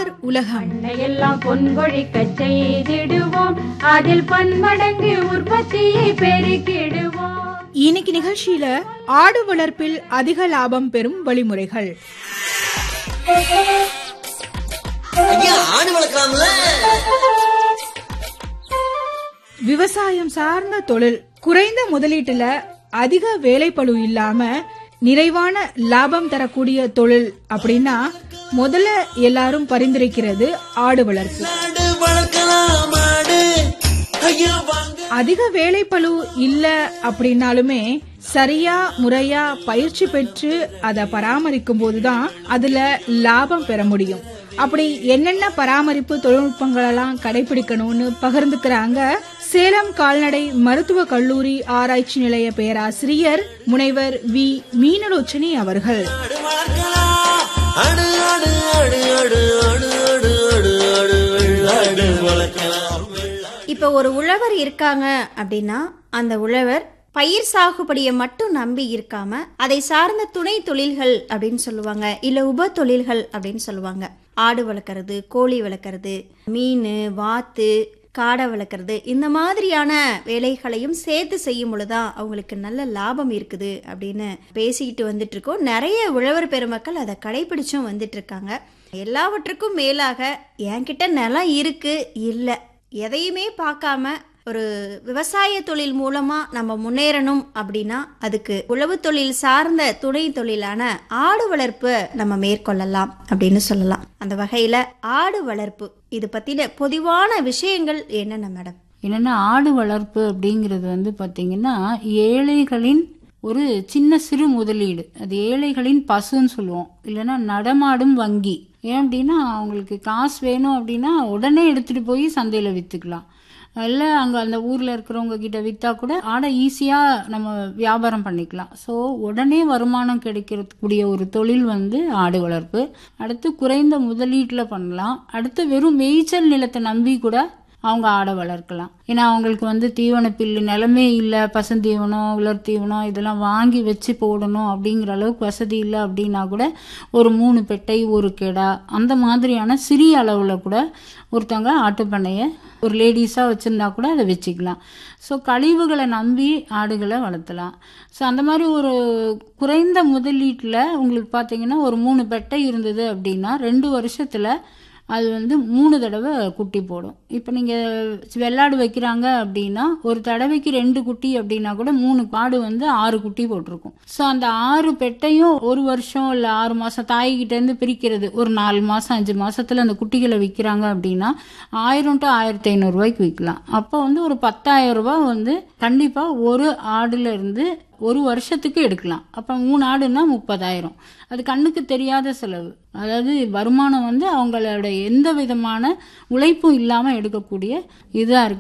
உழவர் உலகம் எல்லாம் பொன்கொழிக்கச் செய்திடுவோம் அதில் பன்மடங்கு உற்பத்தியை பெருக்கிடுவோம் இன்னைக்கு நிகழ்ச்சியில ஆடு வளர்ப்பில் அதிக லாபம் பெறும் வழிமுறைகள் ஐயா ஆடு வளர்க்கலாம்ல விவசாயம் சார்ந்த தொழில் குறைந்த முதலீட்டுல அதிக வேலைப்பளு இல்லாம நிறைவான லாபம் தரக்கூடிய தொழில் அப்படின்னா முதல்ல எல்லாரும் பரிந்துரைக்கிறது ஆடு வளர்ப்பு ஆடு வளர்க்கலாம் ஆடு ஐயா வாங்க அதிக வேலைப்பளு இல்ல அப்படின்னாலுமே சரியா முறையா பயிற்சி பெற்று அதை பராமரிக்கும் போதுதான் அதுல லாபம் பெற முடியும் அப்படி என்னென்ன பராமரிப்பு தொழில்நுட்பங்கள் எல்லாம் கடைபிடிக்கணும்னு பகிர்ந்துக்கிறாங்க சேலம் கால்நடை மருத்துவ கல்லூரி ஆராய்ச்சி நிலைய பேராசிரியர் முனைவர் வி மீனலோச்சனி அவர்கள் ஆடு வளர்க்கலாம் ஆடு ஆடு ஆடு ஆடு ஆடு ஆடு ஆடு ஆடு வெள்ளாடு வளர்க்கலாம் இப்போ ஒரு உழவர் இருக்காங்க அப்படின்னா அந்த உழவர் பயிர் சாகுபடியை மட்டும் நம்பி இருக்காம அதை சார்ந்த துணை தொழில்கள் அப்படின்னு சொல்லுவாங்க இல்ல உப தொழில்கள் அப்படின்னு சொல்லுவாங்க ஆடு வளர்க்குறது கோழி வளர்க்குறது மீன் வாத்து காடை வளர்க்குறது இந்த மாதிரியான வேலைகளையும் சேர்த்து செய்யும் பொழுதுதான் அவங்களுக்கு நல்ல லாபம் இருக்குது அப்படின்னு பேசிக்கிட்டு வந்துட்டு இருக்கோம் நிறைய உழவர் பெருமக்கள் அதை கடைபிடிச்சும் வந்துட்டு இருக்காங்க எல்லாவற்றுக்கும் மேலாக என்கிட்ட நிலம் இருக்கு இல்லை எதையுமே பார்க்காம ஒரு விவசாய தொழில் மூலமா நம்ம முன்னேறணும் அப்படின்னா அதுக்கு உழவு தொழில் சார்ந்த துணை தொழிலான ஆடு வளர்ப்பு நம்ம மேற்கொள்ளலாம் அப்படின்னு சொல்லலாம் அந்த வகையில ஆடு வளர்ப்பு இது பத்தின பொதுவான விஷயங்கள் என்னென்ன மேடம் என்னன்னா ஆடு வளர்ப்பு அப்படிங்கிறது வந்து பாத்தீங்கன்னா ஏழைகளின் ஒரு சின்ன சிறு முதலீடு அது ஏழைகளின் பசுன்னு சொல்லுவோம் இல்லைன்னா நடமாடும் வங்கி ஏன் அப்படின்னா அவங்களுக்கு காசு வேணும் அப்படின்னா உடனே எடுத்துட்டு போய் சந்தையில வித்துக்கலாம் இல்லை அங்கே அந்த ஊரில் இருக்கிறவங்க கிட்ட விற்றா கூட ஆடை ஈஸியாக நம்ம வியாபாரம் பண்ணிக்கலாம் ஸோ உடனே வருமானம் கிடைக்கிறதுக்கூடிய ஒரு தொழில் வந்து ஆடு வளர்ப்பு அடுத்து குறைந்த முதலீட்டில் பண்ணலாம் அடுத்து வெறும் மேய்ச்சல் நிலத்தை நம்பி கூட அவங்க ஆடை வளர்க்கலாம் ஏன்னா அவங்களுக்கு வந்து தீவன பில்லு நிலமே இல்லை பசுந்தீவனம் உலர் தீவனம் இதெல்லாம் வாங்கி வச்சு போடணும் அப்படிங்கிற அளவுக்கு வசதி இல்லை அப்படின்னா கூட ஒரு மூணு பெட்டை ஒரு கெடா அந்த மாதிரியான சிறிய அளவில் கூட ஒருத்தவங்க ஆட்டுப்பண்ணையை ஒரு லேடிஸாக வச்சுருந்தா கூட அதை வச்சுக்கலாம் ஸோ கழிவுகளை நம்பி ஆடுகளை வளர்த்தலாம் ஸோ அந்த மாதிரி ஒரு குறைந்த முதலீட்டில் உங்களுக்கு பார்த்தீங்கன்னா ஒரு மூணு பெட்டை இருந்தது அப்படின்னா ரெண்டு வருஷத்தில் அது வந்து மூணு தடவை குட்டி போடும் இப்போ நீங்கள் வெள்ளாடு வைக்கிறாங்க அப்படின்னா ஒரு தடவைக்கு ரெண்டு குட்டி அப்படின்னா கூட மூணு காடு வந்து ஆறு குட்டி போட்டிருக்கும் ஸோ அந்த ஆறு பெட்டையும் ஒரு வருஷம் இல்லை ஆறு மாதம் தாய்கிட்டேருந்து பிரிக்கிறது ஒரு நாலு மாதம் அஞ்சு மாசத்துல அந்த குட்டிகளை விற்கிறாங்க அப்படின்னா ஆயிரம் டு ஆயிரத்தி ஐநூறுரூவாய்க்கு விற்கலாம் அப்போ வந்து ஒரு பத்தாயிரம் ரூபாய் வந்து கண்டிப்பாக ஒரு ஆடுல இருந்து ஒரு வருஷத்துக்கு எடுக்கலாம் அப்போ மூணு ஆடுனா முப்பதாயிரம் அது கண்ணுக்கு தெரியாத செலவு அதாவது வருமானம் வந்து அவங்களோட எந்த விதமான உழைப்பும் இல்லாமல் எடுக்கக்கூடிய இதாக இருக்கு